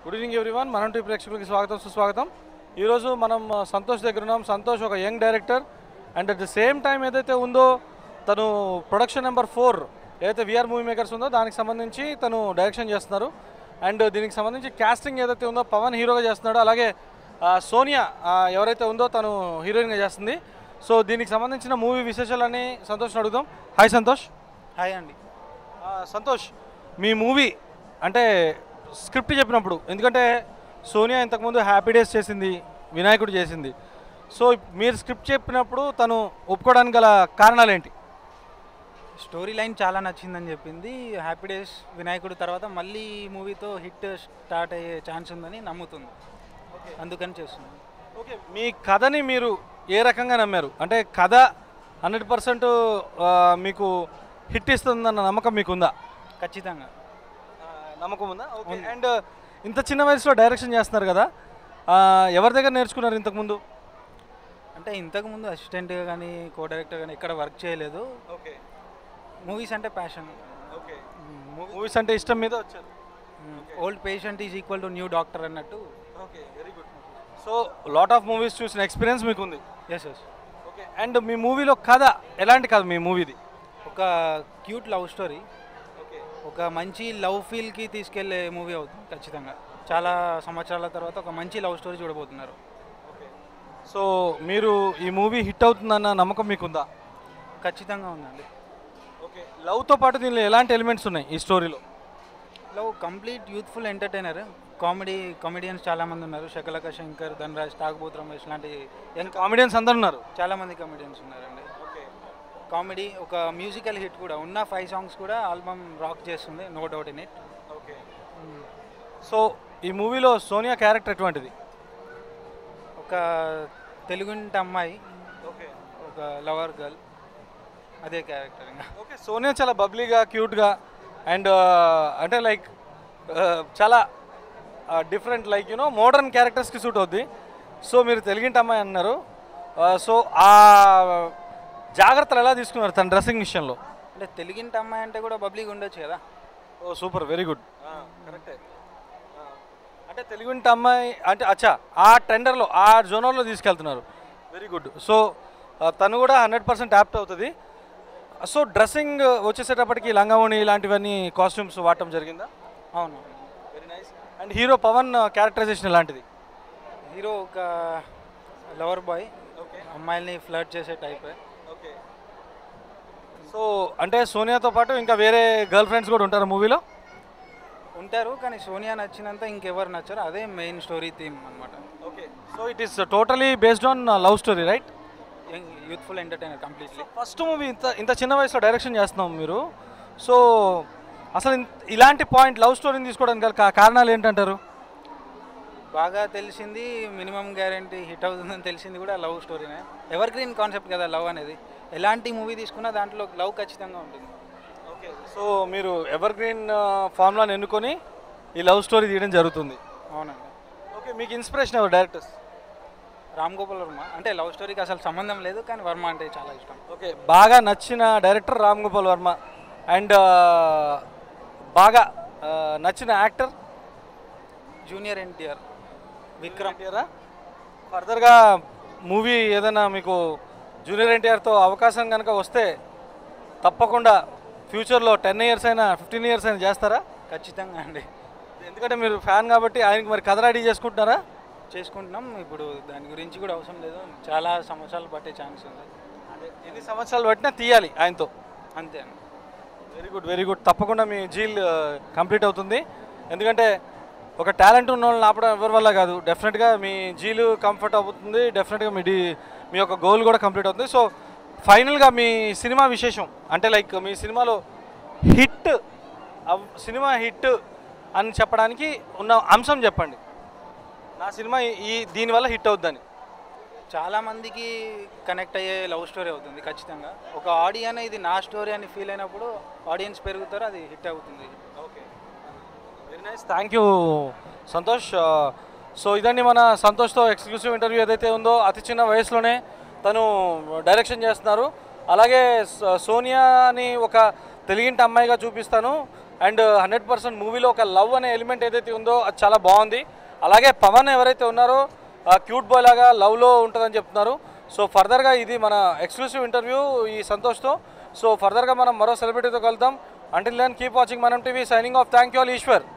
good evening everyone మనం టీ ప్రేక్షకులకి స్వాగతం సుస్వాగతం ఈరోజు మనం ఆ, సంతోష్ దగ్గర ఉన్నాం సంతోష్ ఒక young director and at the same time ఏదైతే ఉందో తను ప్రొడక్షన్ నెంబర్ ఫోర్ ఏదైతే విఆర్ మూవీ మేకర్స్ ఉందో దానికి సంబంధించి తను డైరెక్షన్ చేస్తున్నారు అండ్ దీనికి సంబంధించి కాస్టింగ్ ఏదైతే ఉందో పవన్ హీరోగా చేస్తున్నాడు అలాగే ఆ, సోనియా ఆ, ఎవరైతే ఉందో తను హీరోయిన్గా చేస్తుంది సో దీనికి సంబంధించిన మూవీ విశేషాలని సంతోష్ని అడుగుదాం హాయ్ సంతోష్ హాయ్ అండి ఆ, సంతోష్ మీ మూవీ అంటే స్క్రిప్ట్ చెప్పినప్పుడు ఎందుకంటే సోనియా ఇంతకుముందు హ్యాపీ డేస్ చేసింది వినాయకుడు చేసింది సో మీరు స్క్రిప్ట్ చెప్పినప్పుడు తను ఒప్పుకోవడానికి గల కారణాలు ఏంటి స్టోరీ లైన్ చాలా నచ్చిందని చెప్పింది హ్యాపీ డేస్ వినాయకుడు తర్వాత మళ్ళీ ఈ మూవీతో హిట్ స్టార్ట్ అయ్యే ఛాన్స్ ఉందని నమ్ముతుంది అందుకని చేస్తుంది ఓకే మీ కథని మీరు ఏ రకంగా నమ్మారు అంటే కథ హండ్రెడ్ పర్సెంట్ మీకు హిట్ ఇస్తుందన్న నమ్మకం మీకుందా ఖచ్చితంగా నమ్మకం ఉందా ఓకే అండ్ ఇంత చిన్న వయసులో డైరెక్షన్ చేస్తున్నారు కదా ఆ, ఎవరి దగ్గర నేర్చుకున్నారు ఇంతకుముందు అంటే ఇంతకుముందు అసిస్టెంట్గా కానీ కో డైరెక్టర్ కానీ ఎక్కడ వర్క్ చేయలేదు ఓకే మూవీస్ అంటే ప్యాషన్ ఓకే మూవీస్ అంటే ఇష్టం మీద వచ్చారు old patient is equal to new doctor అన్నట్టు okay very good so lot of movies చూసిన ఎక్స్పీరియన్స్ మీకు ఉంది ఎస్ ఎస్ ఓకే అండ్ మీ మూవీలో కథ ఎలాంటి కథ మీ మూవీది ఒక క్యూట్ లవ్ స్టోరీ ఓకే ఒక మంచి లవ్ ఫీల్కి తీసుకెళ్లే మూవీ అవుతుంది ఖచ్చితంగా చాలా సంవత్సరాల తర్వాత ఒక మంచి లవ్ స్టోరీ చూడబోతున్నారు సో మీరు ఈ మూవీ హిట్ అవుతుందన్న నమ్మకం మీకుందా ఖచ్చితంగా ఉందండి ఓకే లవ్తో పాటు దీనిలో ఎలాంటి ఎలిమెంట్స్ ఉన్నాయి ఈ స్టోరీలో love complete youthful entertainer comedy comedians చాలా మంది ఉన్నారు శకలక శంకర్ ధనరాజ్ తాగుబోతు రమేష్ లాంటి యంగ్ కామెడియన్స్ అందరు ఉన్నారు చాలా మంది కామెడియన్స్ ఉన్నారండి కామెడీ ఒక మ్యూజికల్ హిట్ కూడా ఉన్న ఫైవ్ సాంగ్స్ కూడా ఆల్బమ్ రాక్ చేస్తుంది no doubt in it okay so ఈ మూవీలో సోనియా క్యారెక్టర్ ఎటువంటిది ఒక తెలుగుంటి అమ్మాయి ఓకే ఒక లవర్ గర్ల్ అదే క్యారెక్టర్ ఇంకా ఓకే సోనియా చాలా బబ్లీగా క్యూట్గా అండ్ అంటే లైక్ చాలా డిఫరెంట్ లైక్ యూనో మోడర్న్ క్యారెక్టర్స్కి సూట్ అవుద్ది సో మీరు తెలుగింటి అమ్మాయి అన్నారు సో ఆ జాగ్రత్తలు ఎలా తీసుకున్నారు తన డ్రెస్సింగ్ విషయంలో అంటే తెలుగింటి అమ్మాయి అంటే కూడా బబ్లీగా ఉండొచ్చు కదా ఓ సూపర్ వెరీ గుడ్ కరెక్టే అంటే తెలుగుంటి అమ్మాయి అంటే అచ్చా ఆ టెండర్లో ఆ జోనర్లో తీసుకెళ్తున్నారు వెరీ గుడ్ సో తను కూడా హండ్రెడ్ పర్సెంట్ యాప్ట్ అవుతుంది సో డ్రెస్సింగ్ వచ్చేసేటప్పటికి లంగావోణి ఇలాంటివన్నీ కాస్ట్యూమ్స్ వాడటం జరిగిందా అవును very nice and hero Pavan characterization ఎలాంటిది హీరో ఒక లవర్ బాయ్ ఓకే అమ్మాయిల్ని ఫ్లర్ట్ చేసే టైప్ ఓకే సో అంటే సోనియాతో పాటు ఇంకా వేరే గర్ల్ ఫ్రెండ్స్ కూడా ఉంటారు మూవీలో ఉంటారు కానీ సోనియా నచ్చినంత ఇంకెవరు నచ్చరు అదే మెయిన్ స్టోరీ థీమ్ అనమాట okay so it is totally based on love story right youthful entertainer completely first movie ఇంత ఇంత చిన్న వయసులో డైరెక్షన్ చేస్తున్నాం మీరు సో అసలు ఇన్- ఇలాంటి పాయింట్ లవ్ స్టోరీని తీసుకోవడానికి గల కా- కారణాలు ఏంటంటారు బాగా తెలిసింది మినిమం గ్యారంటీ హిట్ అవుతుందని తెలిసింది కూడా లవ్ స్టోరీనే ఎవర్ గ్రీన్ కాన్సెప్ట్ కదా లవ్ అనేది ఎలాంటి మూవీ తీసుకున్నా దాంట్లో లవ్ ఖచ్చితంగా ఉంటుంది ఓకే సో మీరు ఎవర్ గ్రీన్ ఫార్ములాని ఎన్నుకొని ఈ లవ్ స్టోరీ తీయడం జరుగుతుంది అవునండి ఓకే మీకు ఇన్స్పిరేషన్ ఎవరు డైరెక్టర్స్ రామ్ గోపాల్ వర్మ అంటే లవ్ స్టోరీకి అసలు సంబంధం లేదు కానీ వర్మ అంటే చాలా ఇష్టం ఓకే బాగా నచ్చిన డైరెక్టర్ రామ్ గోపాల్ వర్మ అండ్ బాగా ఆ, నచ్చిన యాక్టర్ జూనియర్ ఎన్టీఆర్ విక్రమ్ ఎన్టీఆరా ఫర్దర్గా మూవీ ఏదైనా మీకు జూనియర్ ఎన్టీఆర్తో అవకాశం కనుక వస్తే తప్పకుండా ఫ్యూచర్లో టెన్ ఇయర్స్ అయినా ఫిఫ్టీన్ ఇయర్స్ అయినా చేస్తారా ఖచ్చితంగా అండి ఎందుకంటే మీరు ఫ్యాన్ కాబట్టి ఆయనకి మరి కథ రెడీ చేసుకుంటున్నారా చేసుకుంటున్నాం ఇప్పుడు దాని గురించి కూడా అవసరం లేదు చాలా సంవత్సరాలు పట్టే ఛాన్స్ ఉంది ఎన్ని సంవత్సరాలు పట్టినా తీయాలి ఆయనతో అంతే అండి వెరీ గుడ్ వెరీ గుడ్ తప్పకుండా మీ జీల్ కంప్లీట్ అవుతుంది ఎందుకంటే ఒక టాలెంట్ ఉన్న వాళ్ళని ఆపడం ఎవరి వల్ల కాదు డెఫినెట్గా మీ జీలు కంఫర్ట్ అవుతుంది డెఫినెట్గా మీ డి మీ యొక్క గోల్ కూడా కంప్లీట్ అవుతుంది సో ఫైనల్గా మీ సినిమా విశేషం అంటే లైక్ మీ సినిమాలో హిట్ సినిమా హిట్ అని చెప్పడానికి ఉన్న అంశం చెప్పండి నా సినిమా ఈ- ఈ దీనివల్ల హిట్ అవుద్దని చాలా మందికి కనెక్ట్ అయ్యే లవ్ స్టోరీ అవుతుంది ఖచ్చితంగా ఒక ఆడియన్ ఇది నా స్టోరీ అని ఫీల్ అయినప్పుడు ఆడియన్స్ పెరుగుతారు అది హిట్ అవుతుంది okay very nice thank you Santosh so ఇదండి మన సంతోష్తో ఎక్స్క్లూసివ్ ఇంటర్వ్యూ ఏదైతే ఉందో అతి చిన్న వయసులోనే తను డైరెక్షన్ చేస్తున్నారు అలాగే స- సోనియా అని ఒక తెలుగింటి అమ్మాయిగా చూపిస్తాను అండ్ హండ్రెడ్ పర్సెంట్ మూవీలో ఒక లవ్ అనే ఎలిమెంట్ ఏదైతే ఉందో అది చాలా బాగుంది అలాగే పవన్ ఎవరైతే ఉన్నారో క్యూట్ బాయ్ లాగా లవ్లో ఉంటుందని చెప్తున్నారు సో ఫర్దర్గా ఇది మన ఎక్స్క్లూసివ్ ఇంటర్వ్యూ ఈ సంతోష్తో సో ఫర్దర్గా మనం మరో సెలబ్రిటీతో కలుద్దాం అంటిల్ దెన్ కీప్ వాచింగ్ మనం TV signing off thank you all Eshwar